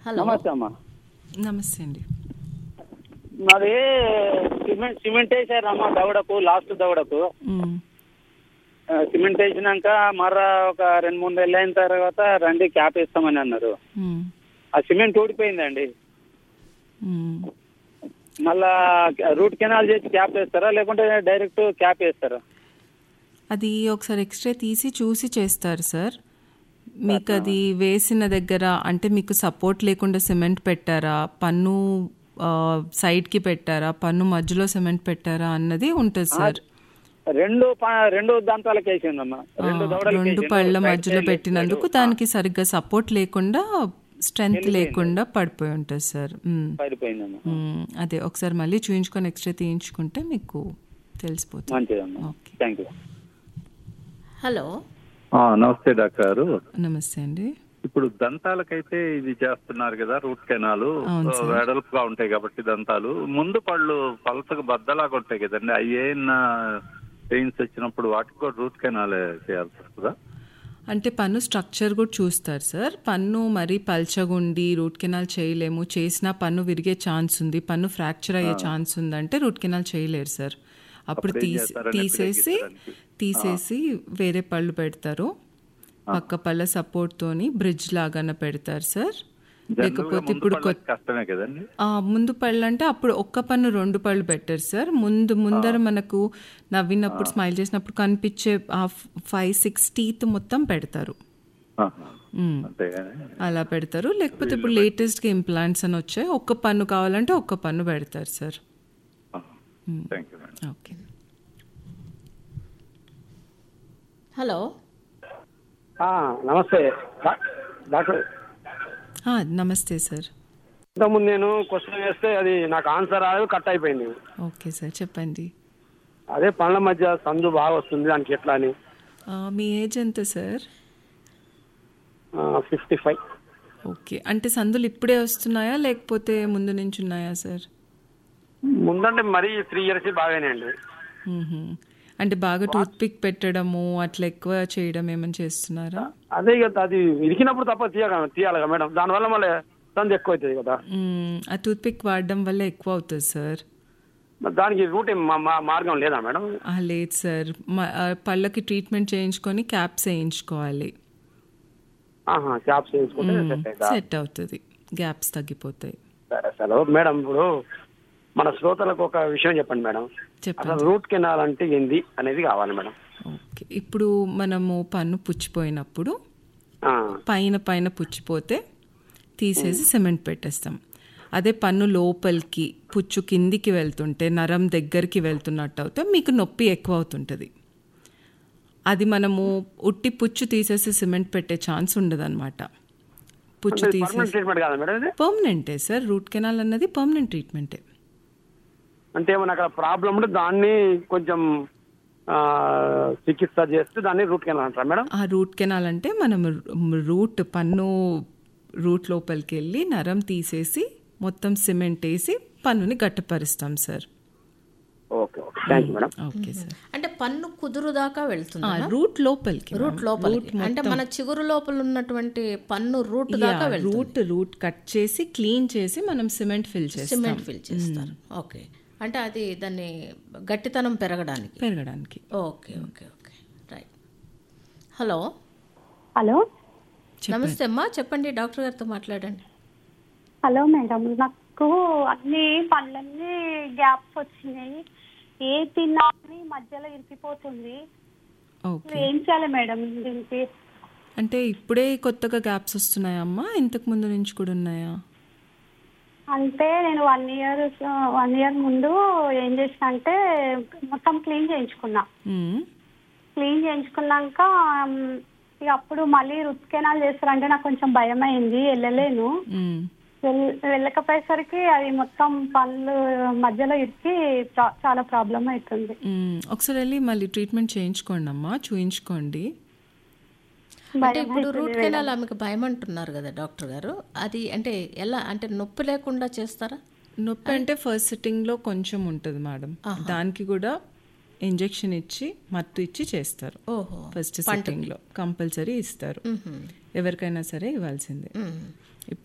Hello నమస్తే అమ్మా నమస్తే అండి మాది సిమెంట్ సిమెంట్ వేసారమ్మా దవడకు లాస్ట్ దవడకు మ్మ్. ఆ, సిమెంట్ వేసినాక మర్ర ఒక రెండు మూడు నెలలు అయిన తర్వాత రండి క్యాప్ వేస్తామని అన్నారు మ్మ్. ఆ సిమెంట్ ఊడిపోయిందండి మ్మ్. మళ్ళా రూట్ కెనాల్ చేసి క్యాప్ వేస్తారా లేకుంటే డైరెక్ట్ క్యాప్ వేస్తారా అది ఒకసారి ఎక్స్రే తీసి చూసి చేస్తారు సార్ మీకు అది వేసిన దగ్గర అంటే మీకు సపోర్ట్ లేకుండా సిమెంట్ పెట్టారా పన్ను ఆ, సైడ్కి పెట్టారా పన్ను మధ్యలో సిమెంట్ పెట్టారా అన్నది ఉంటుంది సార్ రెండు ప- రెండు దంతాలకు వేసిందమ్మా రెండు దవడలకు రెండు వేసిండు. పళ్ళ Right మధ్యలో side, పెట్టినందుకు left side. దానికి సరిగ్గా సపోర్ట్ లేకుండా స్ట్రెంగ్త్ లేకుండా పడిపోయి ఉంటుంది సార్ మ్మ్. పడిపోయిందమ్మా మ్మ్. అదే ఒకసారి మళ్ళీ చూయించుకొని ఎక్స్రే తీయించుకుంటే మీకు తెలిసిపోతుంది మంచిదమ్మా ఓకే థ్యాంక్ యూ హలో ఆ, నమస్తే డాక్టర్ గారు నమస్తే అండి ఇప్పుడు దంతాలకైతే ఇది చేస్తున్నారు కదా రూట్ కెనాలు అవును సార్. వెడల్పుగా ఉంటాయి కాబట్టి దంతాలు ముందు పళ్ళు పలసగా బద్దలాగా ఉంటాయి కదండి అవి ఏమన్నా పెయిన్స్ వచ్చినప్పుడు వాటికి కూడా రూట్ కెనాల్ చేయాల్సి వస్తుందా అంటే పన్ను స్ట్రక్చర్ కూడా చూస్తారు సార్ పన్ను మరీ పల్చగుండి రూట్ కెనాల్ చేయలేము చేసినా పన్ను విరిగే ఛాన్స్ ఉంది పన్ను ఫ్రాక్చర్ అయ్యే ఛాన్స్ ఉందంటే రూట్ కెనాల్ చేయలేరు సార్ అప్పుడు అప్పుడు ఏం తీసి చేస్తారు? నొప్పి తీసేసి తగ్గించడానికి? తీసేసి వేరే పళ్ళు పెడతారు పక్క పళ్ళ సపోర్ట్ తోని బ్రిడ్జ్ లాగాన పెడతారు సార్ జనరల్గా లేకపోతే ముందు ఇప్పుడు పళ్ళకి కొత్త కష్టమే కదండి ఆ, ముందు పళ్ళు అంటే అప్పుడు ఒక్క పన్ను రెండు పళ్ళు పెట్టారు సార్ ముందు ముందర మనకు నవ్వినప్పుడు స్మైల్ చేసినప్పుడు కనిపించే ఆ ఫైవ్ సిక్స్ టీత్ మొత్తం పెడతారు ఆహా. మ్మ్. అంతేగాని అలా పెడతారు లేకపోతే ఇప్పుడు లేటెస్ట్గా ఇంప్లాంట్స్ అని వచ్చాయి ఒక్క పన్ను కావాలంటే ఒక్క పన్ను పెడతారు sir thank you madam okay hello ఆ, నమస్తే డా- డాక్టర్ ఆ, నమస్తే సార్ ఇంతకుముందు నేను క్వశ్చన్ వేస్తే అది నాకు ఆన్సర్ రాదు కట్ అయిపోయింది ఓకే సార్ చెప్పండి అదే పనుల మధ్య సందు బాగా వస్తుంది దానికి ఎట్లా అని ఆ, మీ ఏజ్ ఎంత సార్ ఫిఫ్టీ ఫైవ్ ఓకే అంటే సందులు ఇప్పుడే వస్తున్నాయా లేకపోతే ముందు నుంచి ఉన్నాయా సార్ ముందంటే మరీ త్రీ ఇయర్స్ బాగానే అండి మ్హూ. అంటే బాగా టూత్ పిక్ పెట్టడము అట్లా ఎక్కువ చేయడం ఏమైనా చేస్తున్నారా అదే ఇక అది ఇరికినప్పుడు తప్ప తీయగ తీయాలి కదా మేడం దానివల్ల మళ్ళీ సందు ఎక్కువ అవుతుంది కదా మ్మ్. ఆ టూత్ పిక్ వాడడం వల్ల ఎక్కువ అవుతుంది సార్ మరి దానికి రూట్ ఏం మా- మా- మార్గం లేదా మేడం ఆ, లేదు సార్ మ- ఆ, పళ్ళకి ట్రీట్మెంట్ చేయించుకొని క్యాప్స్ వేయించుకోవాలి ఆహా క్యాప్స్ వేసుకుంటే సెట్ అవుతుందా? సెట్ అవుతుంది గ్యాప్స్ తగ్గిపోతాయి సరే సరే మేడం ఇప్పుడు మన శ్రోతలకు ఒక విషయం చెప్పండి మేడం చెప్పండి అసలు రూట్ కెనాల్ అంటే ఏంది అనేది కావాలి మేడం ఓకే ఇప్పుడు మనము పన్ను పుచ్చిపోయినప్పుడు ఆ, పైన పైన పుచ్చిపోతే తీసేసి సిమెంట్ పెట్టేస్తాం అదే పన్ను లోపలికి పుచ్చు కిందికి వెళ్తుంటే నరం దగ్గరికి వెళ్తున్నట్టు అవుతే మీకు నొప్పి ఎక్కువ అవుతుంటుంది అది మనము ఉట్టి పుచ్చు తీసేసి సిమెంట్ పెట్టే ఛాన్స్ ఉండదన్నమాట పుచ్చు పర్మనెంట్ తీసేసి ట్రీట్మెంట్ కాదా మేడం ఇది పర్మనెంటే సార్ రూట్ కెనాల్ అన్నది పర్మనెంట్ ట్రీట్మెంటే అంటే ఏమైనా అక్కడ ప్రాబ్లం ఉంటే దాన్ని కొంచెం ఆ, చికిత్స చేస్తే దాన్ని రూట్ కెనాల్ అంటారా మేడం ఆ రూట్ కెనాల్ అంటే మనం రూట్ పన్ను రూట్ లోపలికి వెళ్ళి నరం తీసేసి మొత్తం సిమెంట్ వేసి పన్నుని గట్టిపరుస్తాం sir okay okay thank you madam okay sir అంటే పన్ను కుదురు దాకా వెళ్తుంది ఆ, రూట్ లోపలికి రూట్ లోపలికి అంటే మన చిగురు లోపల ఉన్నటువంటి పన్ను రూట్ దాకా యా, వెళ్తుంది రూట్ రూట్ కట్ చేసి క్లీన్ చేసి మనం సిమెంట్ ఫిల్ చేస్తాం సిమెంట్ ఫిల్ చేస్తారు ఓకే అంటే అది దాన్ని గట్టితనం పెరగడానికి పెరగడానికి okay okay okay right hello hello నమస్తే అమ్మా చెప్పండి డాక్టర్ గారితో మాట్లాడండి హలో మేడం నాకు అన్ని పళ్ళన్నీ గ్యాప్స్ వచ్చినాయి ఏ తిన్నా కానీ మధ్యలో ఇరికిపోతుంది ఓకే ఏం చేయాలి మేడం దీనికి అంటే ఇప్పుడే కొత్తగా గ్యాప్స్ వస్తున్నాయా అమ్మా ఇంతకు ముందు నుంచి కూడా ఉన్నాయా అంటే నేను వన్ ఇయర్ వన్ ఇయర్ ముందు ఏం చేసిన అంటే మొత్తం క్లీన్ చేయించుకున్నా మ్మ్. క్లీన్ చేయించుకున్నాక మ్, ఇక అప్పుడు మళ్ళీ రుత్ కెనాల్ చేస్తారంటే నాకు కొంచెం భయం అయింది వెళ్ళలేను మ్మ్. వెల్- వెళ్ళకపోయేసరికి అది మొత్తం పళ్ళు మధ్యలో ఇరికి చా- చాలా ప్రాబ్లం అవుతుంది మ్మ్. ఒకసారి వెళ్ళి మళ్ళీ ట్రీట్మెంట్ చేయించుకోండి అమ్మా చూయించుకోండి అంటే ఇప్పుడు రూట్ కెనాల్ ఆమెకు భయం అంటున్నారు కదా డాక్టర్ గారు అది అంటే ఎలా అంటే నొప్పి లేకుండా చేస్తారా నొప్పి అంటే ఫస్ట్ సిట్టింగ్లో కొంచెం ఉంటుంది మేడం దానికి కూడా ఇంజెక్షన్ ఇచ్చి మత్తు ఇచ్చి చేస్తారు ఓహో ఫస్ట్ సిట్టింగ్లో కంపల్సరీ ఇస్తారు ఎవరికైనా సరే ఇవ్వాల్సిందే మ్మ్.